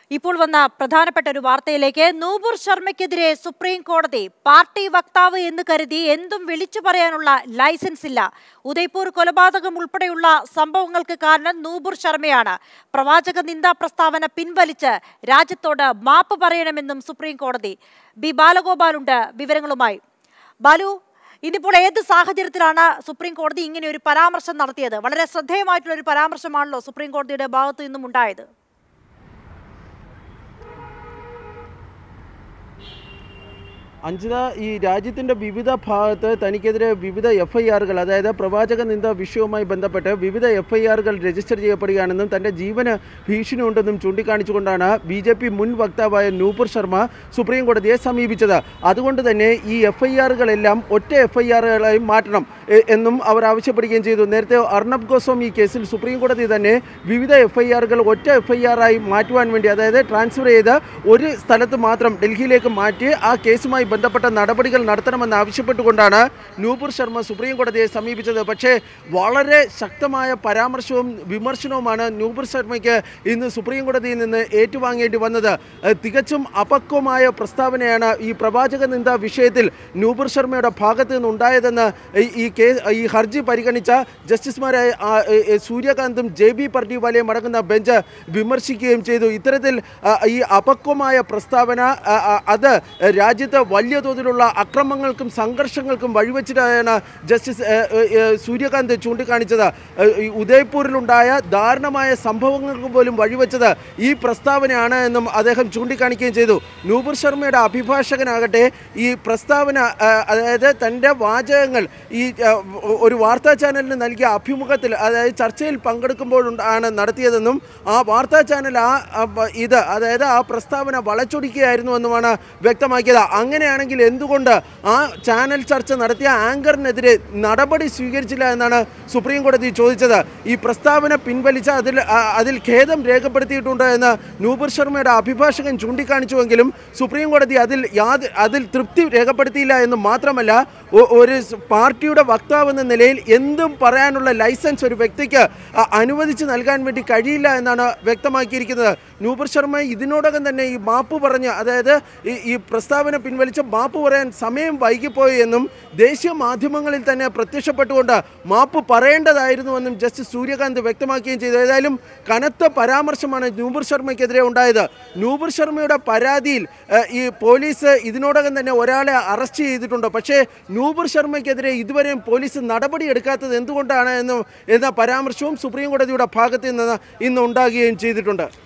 ഇപ്പോൾ വന്ന പ്രധാനപ്പെട്ട ഒരു വാർത്തയിലേക്ക് നൂപുർ ശർമ്മയ്ക്കെതിരെ സുപ്രീം കോടതി പാർട്ടി വക്താവ് എന്ന് കരുതി എന്തും വിളിച്ചു പറയാനുള്ള ലൈസൻസ് ഇല്ല ഉദയ്പൂർ കൊലപാതകം ഉൾപ്പെടെയുള്ള സംഭവങ്ങൾക്ക് കാരണം നൂപുർ ശർമ്മയാണ് പ്രവാചക നിന്ദാ പ്രസ്താവന പിൻവലിച്ച് രാജ്യത്തോട് മാപ്പ് പറയണമെന്നും സുപ്രീം കോടതി ബി ബാലഗോപാലുണ്ട് വിവരങ്ങളുമായി ബാലു ഇന്നിപ്പോൾ ഏത് സാഹചര്യത്തിലാണ് സുപ്രീം കോടതി ഇങ്ങനെ ഒരു പരാമർശം നടത്തിയത് വളരെ ശ്രദ്ധേയമായിട്ടുള്ള ഒരു പരാമർശമാണല്ലോ സുപ്രീം കോടതിയുടെ ഭാഗത്തു നിന്നും ഉണ്ടായത് അഞ്ജിത ഈ രാജ്യത്തിൻ്റെ വിവിധ ഭാഗത്ത് തനിക്കെതിരെ വിവിധ എഫ് ഐ ആറുകൾ അതായത് പ്രവാചക നിന്ദ വിഷയവുമായി ബന്ധപ്പെട്ട് വിവിധ എഫ് ഐ ആറുകൾ രജിസ്റ്റർ ചെയ്യപ്പെടുകയാണെന്നും തൻ്റെ ജീവന് ഭീഷണിയുണ്ടെന്നും ചൂണ്ടിക്കാണിച്ചുകൊണ്ടാണ് ബി ജെ പി മുൻ വക്താവായ നൂപുർ ശർമ്മ സുപ്രീം കോടതിയെ സമീപിച്ചത് അതുകൊണ്ട് തന്നെ ഈ എഫ് ഐ ആറുകളെല്ലാം ഒറ്റ എഫ് ഐ ആറുകളായി മാറ്റണം എ- എന്നും അവർ ആവശ്യപ്പെടുകയും ചെയ്തു നേരത്തെ അർണബ് ഗോസ്വാമി കേസിൽ സുപ്രീം കോടതി തന്നെ വിവിധ എഫ് ഐ ആറുകൾ ഒറ്റ എഫ് ഐ ആറായി മാറ്റുവാൻ വേണ്ടി അതായത് ട്രാൻസ്ഫർ ചെയ്ത് ഒരു സ്ഥലത്ത് മാത്രം ഡൽഹിയിലേക്ക് മാറ്റി ആ കേസുമായി ബന്ധപ്പെട്ട നടപടികൾ നടത്തണമെന്ന് ആവശ്യപ്പെട്ടുകൊണ്ടാണ് നൂപുർ ശർമ്മ സുപ്രീം കോടതിയെ സമീപിച്ചത് പക്ഷേ വളരെ ശക്തമായ പരാമർശവും വിമർശനവുമാണ് നൂപുർ ശർമ്മയ്ക്ക് ഇന്ന് സുപ്രീം കോടതിയിൽ നിന്ന് ഏറ്റുവാങ്ങേണ്ടി വന്നത് ഏഹ് തികച്ചും അപക്വമായ പ്രസ്താവനയാണ് ഈ പ്രവാചക നിന്ദ വിഷയത്തിൽ നൂപുർ ശർമ്മയുടെ ഭാഗത്ത് നിന്നുണ്ടായതെന്ന് ഈ- ഈ കേസ് ഈ ഹർജി പരിഗണിച്ച ജസ്റ്റിസുമാരായ ആ, ഏ, ഏ, സൂര്യകാന്തും ജെ ബി പർട്ടിവാലയും അടങ്ങുന്ന ബെഞ്ച് വിമർശിക്കുകയും ചെയ്തു ഇത്തരത്തിൽ ആ, ഈ അപക്വമായ പ്രസ്താവന ആ, ആ, അത് രാജ്യത്ത് വലിയ തോതിലുള്ള അക്രമങ്ങൾക്കും സംഘർഷങ്ങൾക്കും വഴിവെച്ചിട്ടാണ് ജസ്റ്റിസ് ഏ, ഏ, ഏ, സൂര്യകാന്ത് ചൂണ്ടിക്കാണിച്ചത് ഏ, ഈ ഉദയ്പൂരിലുണ്ടായ ദാരുണമായ സംഭവങ്ങൾക്ക് പോലും വഴിവെച്ചത് ഈ പ്രസ്താവനയാണ് എന്നും അദ്ദേഹം ചൂണ്ടിക്കാണിക്കുകയും ചെയ്തു നൂപുർ ശർമ്മയുടെ അഭിഭാഷകനാകട്ടെ ഈ പ്രസ്താവന ആ, അതായത് തൻ്റെ വാചകങ്ങൾ ഈ ആ, ഒരു വാർത്താ ചാനലിന് നൽകിയ അഭിമുഖത്തിൽ അതായത് ചർച്ചയിൽ പങ്കെടുക്കുമ്പോഴാണ് നടത്തിയതെന്നും ആ വാർത്താ ചാനൽ ആ ആ, ബ- ഇത് അതായത് ആ പ്രസ്താവന വളച്ചൊടിക്കുകയായിരുന്നു എന്നുമാണ് വ്യക്തമാക്കിയത് അങ്ങനെയാണെങ്കിൽ എന്തുകൊണ്ട് ആ ചാനൽ ചർച്ച നടത്തിയ ആങ്കറിനെതിരെ നടപടി സ്വീകരിച്ചില്ല എന്നാണ് സുപ്രീം കോടതി ചോദിച്ചത് ഈ പ്രസ്താവന പിൻവലിച്ച അതിൽ ആ, അതിൽ ഖേദം രേഖപ്പെടുത്തിയിട്ടുണ്ട് എന്ന് നൂപുർ ശർമ്മയുടെ അഭിഭാഷകൻ ചൂണ്ടിക്കാണിച്ചുവെങ്കിലും സുപ്രീം കോടതി അതിൽ യാത് അതിൽ തൃപ്തി രേഖപ്പെടുത്തിയില്ല എന്ന് മാത്രമല്ല ഒ- ഒരു സ് പാർട്ടിയുടെ വക്താവ് എന്ന നിലയിൽ എന്തും പറയാനുള്ള ലൈസൻസ് ഒരു വ്യക്തിക്ക് ആ, അനുവദിച്ച് നൽകാൻ വേണ്ടി കഴിയില്ല എന്നാണ് വ്യക്തമാക്കിയിരിക്കുന്നത് നൂപുർ ശർമ്മ ഇതിനോടകം തന്നെ ഈ മാപ്പ് പറഞ്ഞ് അതായത് ഈ ഈ പ്രസ്താവന പിൻവലിച്ച് മാപ്പ് പറയാൻ സമയം വൈകിപ്പോയി എന്നും ദേശീയ മാധ്യമങ്ങളിൽ തന്നെ പ്രത്യക്ഷപ്പെട്ടുകൊണ്ട് മാപ്പ് പറയേണ്ടതായിരുന്നുവെന്നും ജസ്റ്റിസ് സൂര്യകാന്ത് വ്യക്തമാക്കുകയും ചെയ്തു ഏതായാലും കനത്ത പരാമർശമാണ് നൂപുർ ശർമ്മയ്ക്കെതിരെ ഉണ്ടായത് നൂപുർ ശർമ്മയുടെ പരാതിയിൽ ഏഹ്, ഈ പോലീസ് ഇതിനോടകം തന്നെ ഒരാളെ അറസ്റ്റ് ചെയ്തിട്ടുണ്ട് പക്ഷേ നൂപുർ ശർമ്മയ്ക്കെതിരെ ഇതുവരെയും പോലീസ് നടപടിയെടുക്കാത്തത് എന്തുകൊണ്ടാണ് എന്നും എന്ന പരാമർശവും സുപ്രീം കോടതിയുടെ ഭാഗത്ത് നിന്ന് ഇന്ന് ഉണ്ടാകുകയും ചെയ്തിട്ടുണ്ട്